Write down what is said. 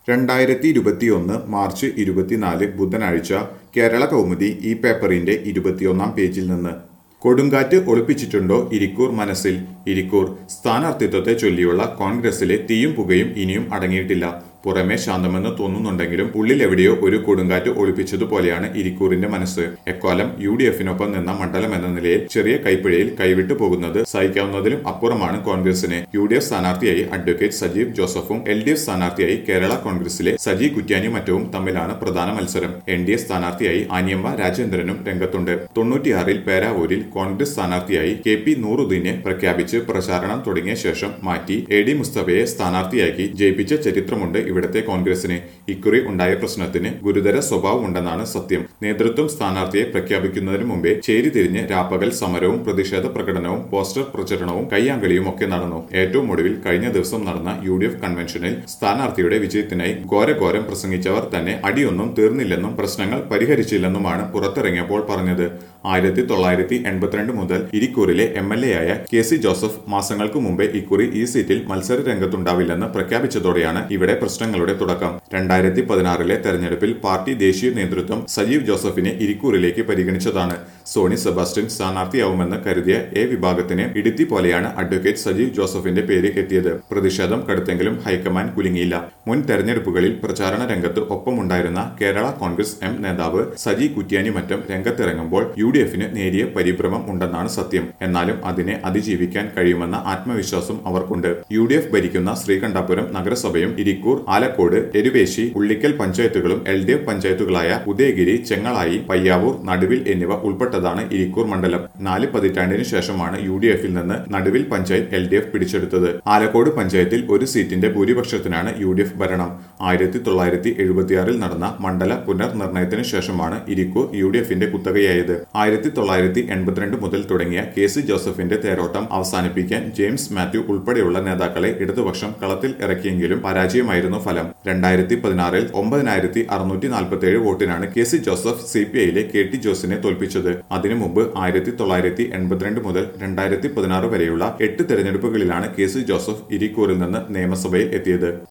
രണ്ടായിരത്തി ഇരുപത്തിയൊന്ന് മാർച്ച് ഇരുപത്തിനാല് ബുധനാഴ്ച കേരള കൗമുദി ഈ പേപ്പറിന്റെ ഇരുപത്തിയൊന്നാം പേജിൽ നിന്ന് കൊടുങ്കാറ്റ് ഒളിപ്പിച്ചിട്ടുണ്ടോ ഇരിക്കൂർ മനസ്സിൽ ഇരിക്കൂർ സ്ഥാനാർത്ഥിത്വത്തെ ചൊല്ലിയുള്ള കോൺഗ്രസിലെ തീയും പുകയും ഇനിയും അടങ്ങിയിട്ടില്ല പുറമെ ശാന്തമെന്ന് തോന്നുന്നുണ്ടെങ്കിലും ഉള്ളിൽ എവിടെയോ ഒരു കൊടുങ്കാറ്റ് ഒളിപ്പിച്ചതുപോലെയാണ് ഇരിക്കൂറിന്റെ മനസ്സ് എക്കാലം യു ഡി എഫിനൊപ്പം നിന്ന മണ്ഡലം എന്ന നിലയിൽ ചെറിയ കൈപ്പിഴയിൽ കൈവിട്ടു പോകുന്നത് സഹിക്കാവുന്നതിലും അപ്പുറമാണ് കോൺഗ്രസിന് യു ഡി എഫ് സ്ഥാനാർത്ഥിയായി അഡ്വക്കേറ്റ് സജീവ് ജോസഫും എൽ ഡി എഫ് സ്ഥാനാർത്ഥിയായി കേരള കോൺഗ്രസിലെ സജി കുറ്റ്യാനി മറ്റവും തമ്മിലാണ് പ്രധാന മത്സരം എൻ ഡി എ സ്ഥാനാർത്ഥിയായി ആനിയമ്മ രാജേന്ദ്രനും രംഗത്തുണ്ട് തൊണ്ണൂറ്റിയാറിൽ പേരാവൂരിൽ കോൺഗ്രസ് സ്ഥാനാർത്ഥിയായി കെ പി നൂറുദ്ദീനെ പ്രഖ്യാപിച്ച് പ്രചാരണം തുടങ്ങിയ ശേഷം മാറ്റി എ ഡി മുസ്തഫയെ സ്ഥാനാർത്ഥിയാക്കി ജയിപ്പിച്ച ചരിത്രമുണ്ട് ഇവിടത്തെ കോൺഗ്രസിന് ഇക്കുറി ഉണ്ടായ പ്രശ്നത്തിന് ഗുരുതര സ്വഭാവമുണ്ടെന്നാണ് സത്യം നേതൃത്വം സ്ഥാനാർത്ഥിയെ പ്രഖ്യാപിക്കുന്നതിന് മുമ്പേ ചേരി തിരിഞ്ഞ് രാപ്പകൽ സമരവും പ്രതിഷേധ പ്രകടനവും പോസ്റ്റർ പ്രചരണവും കയ്യാങ്കളിയും ഒക്കെ നടന്നു ഏറ്റവും ഒടുവിൽ കഴിഞ്ഞ ദിവസം നടന്ന യു ഡി എഫ് കൺവെൻഷനിൽ സ്ഥാനാർത്ഥിയുടെ വിജയത്തിനായി ഘോരഘോരം പ്രസംഗിച്ചവർ തന്നെ അടിയൊന്നും തീർന്നില്ലെന്നും പ്രശ്നങ്ങൾ പരിഹരിച്ചില്ലെന്നുമാണ് പുറത്തിറങ്ങിയപ്പോൾ പറഞ്ഞത് ആയിരത്തി തൊള്ളായിരത്തി എൺപത്തിരണ്ട് മുതൽ ഇരിക്കൂറിലെ എം എൽ എ ആയ കെ സി ജോസഫ് മാസങ്ങൾക്ക് മുമ്പേ ഇക്കുറി ഈ സീറ്റിൽ മത്സര രംഗത്തുണ്ടാവില്ലെന്ന് പ്രഖ്യാപിച്ചതോടെയാണ് ഇവിടെ പ്രശ്നങ്ങളുടെ തുടക്കം രണ്ടായിരത്തി പതിനാറിലെ തെരഞ്ഞെടുപ്പിൽ പാർട്ടി ദേശീയ നേതൃത്വം സജീവ് ജോസഫിനെ ഇരിക്കൂറിലേക്ക് പരിഗണിച്ചതാണ് സോണി സെബാസ്റ്റ്യൻ സ്ഥാനാർത്ഥിയാവുമെന്ന് കരുതിയ എ വിഭാഗത്തിന് ഇടുത്തി പോലെയാണ് അഡ്വക്കേറ്റ് സജീവ് ജോസഫിന്റെ പേര് എത്തിയത് പ്രതിഷേധം കടുത്തെങ്കിലും ഹൈക്കമാൻഡ് കുലുങ്ങിയില്ല മുൻ തെരഞ്ഞെടുപ്പുകളിൽ പ്രചാരണ രംഗത്ത് ഒപ്പമുണ്ടായിരുന്ന കേരള കോൺഗ്രസ് എം നേതാവ് സജി കുറ്റ്യാനി മറ്റും രംഗത്തിറങ്ങുമ്പോൾ യു ഡി എഫിന് നേരിയ പരിഭ്രമം ഉണ്ടെന്നാണ് സത്യം എന്നാലും അതിനെ അതിജീവിക്കാൻ കഴിയുമെന്ന ആത്മവിശ്വാസം അവർക്കുണ്ട് യു ഡി എഫ് ഭരിക്കുന്ന ശ്രീകണ്ഠാപുരം നഗരസഭയും ഇരിക്കൂർ ആലക്കോട് എരുവേശി ഉള്ളിക്കൽ പഞ്ചായത്തുകളും എൽ ഡി എഫ് പഞ്ചായത്തുകളായ ഉദയഗിരി ചെങ്ങളായി പയ്യാവൂർ നടുവിൽ എന്നിവ ഉൾപ്പെട്ടതാണ് ഇരിക്കൂർ മണ്ഡലം നാല് പതിറ്റാണ്ടിന് ശേഷമാണ് യു ഡി എഫിൽ നിന്ന് നടുവിൽ പഞ്ചായത്ത് എൽ ഡി എഫ് പിടിച്ചെടുത്തത് ആലക്കോട് പഞ്ചായത്തിൽ ഒരു സീറ്റിന്റെ ഭൂരിപക്ഷത്തിനാണ് യു ഡി എഫ് ഭരണം ആയിരത്തി തൊള്ളായിരത്തി എഴുപത്തിയാറിൽ നടന്ന മണ്ഡല പുനർനിർണയത്തിന് ശേഷമാണ് ഇരിക്കൂർ യു ഡി എഫിന്റെ കുത്തകയായത് ആയിരത്തി തൊള്ളായിരത്തി എൺപത്തിരണ്ട് മുതൽ തുടങ്ങിയ കെ സി ജോസഫിന്റെ തേരോട്ടം അവസാനിപ്പിക്കാൻ ജെയിംസ് മാത്യു ഉൾപ്പെടെയുള്ള നേതാക്കളെ ഇടതുപക്ഷം കളത്തിൽ ഇറക്കിയെങ്കിലും പരാജയമായിരുന്നു ഫലം രണ്ടായിരത്തി പതിനാറിൽ ഒമ്പതിനായിരത്തി അറുന്നൂറ്റി നാൽപ്പത്തി ഏഴ് വോട്ടിനാണ് K C Joseph C P ഐയിലെ കെ ടി ജോസിനെ തോൽപ്പിച്ചത് അതിനു മുമ്പ് ആയിരത്തി തൊള്ളായിരത്തി എൺപത്തിരണ്ട് മുതൽ രണ്ടായിരത്തി പതിനാറ് വരെയുള്ള എട്ട് തെരഞ്ഞെടുപ്പുകളിലാണ് കെ സി ജോസഫ് ഇരിക്കൂറിൽ നിന്ന് നിയമസഭയിൽ എത്തിയത്